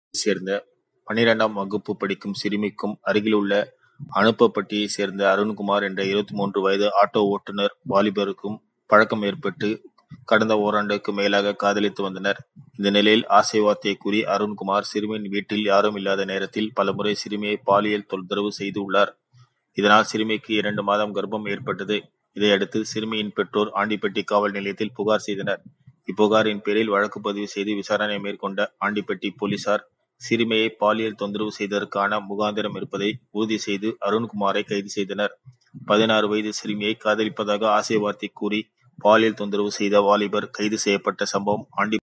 சேர்ந்த பனிரெண்டாம் வகுப்பு படிக்கும் சிறுமிக்கும், அருகிலுள்ள அனுப்பப்பட்டியைச் சேர்ந்த அருண்குமார் என்ற இருபத்து மூன்று வயது ஆட்டோ ஓட்டுனர் வாலிபருக்கும் பழக்கம் ஏற்பட்டு கடந்த ஓராண்டுக்கு மேலாக காதலித்து வந்தனர். இந்த நிலையில் ஆசை வார்த்தை கூறி அருண்குமார் சிறுமியின் வீட்டில் யாரும் இல்லாத நேரத்தில் பலமுறை சிறுமியை பாலியல் தொந்தரவு செய்து உள்ளார். இதனால் சிறுமிக்கு இரண்டு மாதம் கர்ப்பம் ஏற்பட்டது. இதையடுத்து சிறுமியின் பெற்றோர் ஆண்டிப்பட்டி காவல் நிலையத்தில் புகார் செய்தனர். இப்புகாரின் பேரில் வழக்கு பதிவு செய்து விசாரணை மேற்கொண்ட ஆண்டிப்பட்டி போலீசார், சிறுமியை பாலியல் தொந்தரவு செய்ததற்கான முகாந்திரம் இருப்பதை உறுதி செய்து அருண்குமாரை கைது செய்தனர். பதினாறு வயது சிறுமியை காதலிப்பதாக ஆசை வார்த்தை கூறி பாலியல் தொந்தரவு செய்த வாலிபர் கைது செய்யப்பட்ட சம்பவம் ஆண்டிப்பட்டி